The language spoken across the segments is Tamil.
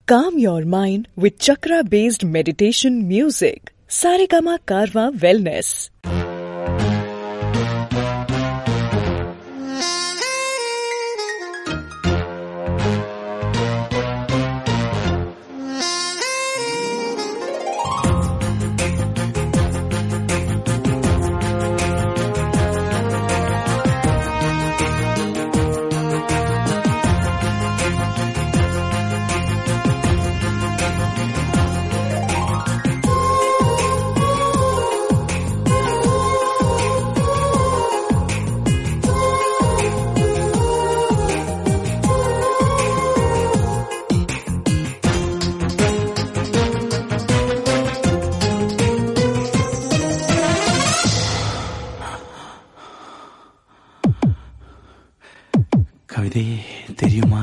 Calm your mind with chakra based meditation music. Saregama Karwa Wellness. கவிதையே தெரியுமா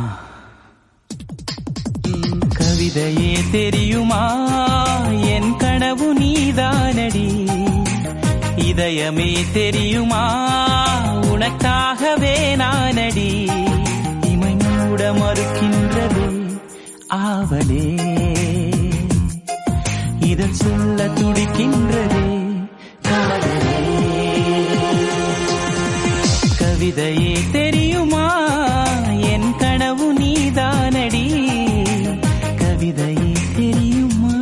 கவிதையே தெரியுமா என் கனவு நீதானடி இதயமே தெரியுமா உனக்காகவே நானடி இமை மூட மறுக்கின்றது ஆவலே இதழ் சொல்ல துடிக்கின்றதே காதலே கவிதையே தெரியுமா என் கனவு நீதானடி கவிதையே தெரியுமா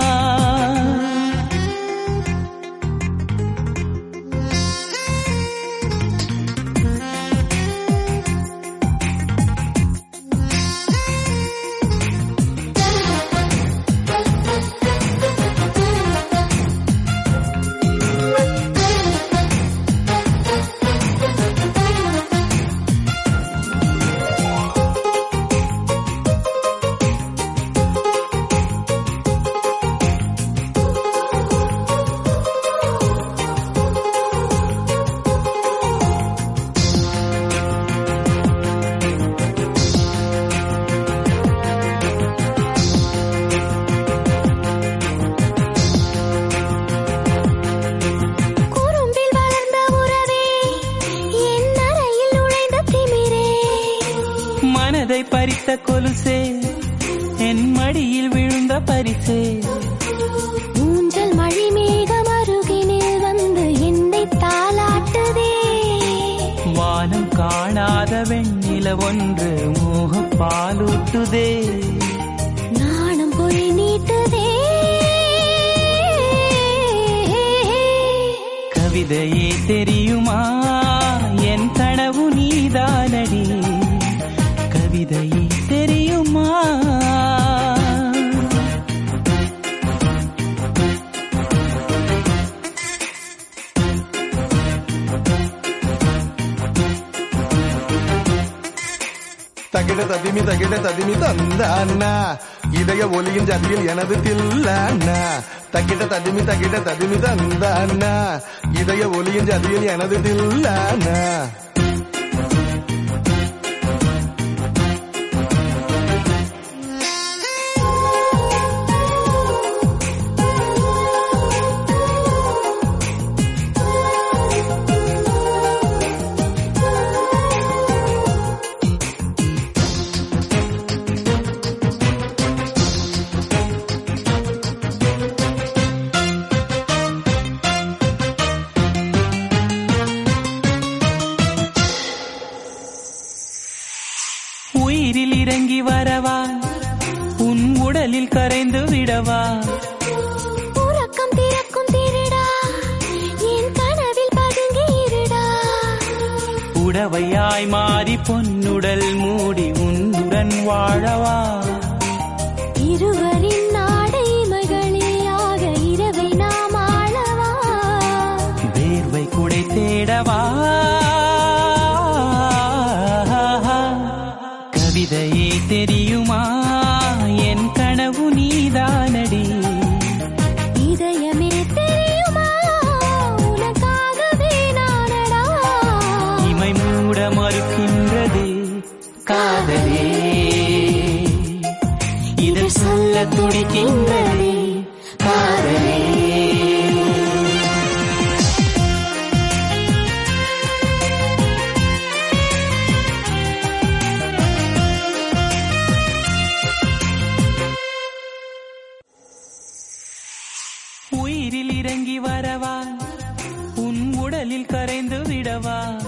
குறும்பில் வளர்ந்த உறவே என் அறையில் நுழைந்த திமிரே மனதை பறித்த கொலுசே என் மடியில் விழுந்த பரிசே ஊஞ்சல் மழை மேகம் அருகினில் வந்து என்னை தாளாட்டுதே வானம் காணாத வெண்ணில ஒன்று மோக பாலூட்டுதே நாணம் பொறி நீட்டுதே கவிதையே தெரியுமா என் கனவு நீதானடி கவிதையே தெரியுமா தகிட ததிமி தகிட ததிமி தந்தானா இதய ஒலியின் ஜதியில் எனது தில்லானா தகிட ததிமி தகிட ததிமி தந்தானா இதய ஒலியின் ஜதியில் எனது தில்லானா உயிரில் இறங்கி வரவா உன் உடலில் கரைந்து விடவா உறக்கம் திறக்கும் திருடா என் கனவில் பதுங்கி இருடா உடவையாய் மாறி பொன்னுடல் மூடி உன்னுடன் வாழவா இருவரின் நாடை மகளியாக இரவை நாம் ஆளவா வேர்வை குடை தேடவா கவிதையே தெரியுமா என் கனவு நீதானடி இதயமே தெரியுமா உனக்காகவே நானடா இமை மூட மறுக்கின்றது காதலே இதழ் சொல்ல துடிக்கின்றதே காதலே உயிரில் இறங்கி வரவா உன் உடலில் கரைந்து விடவா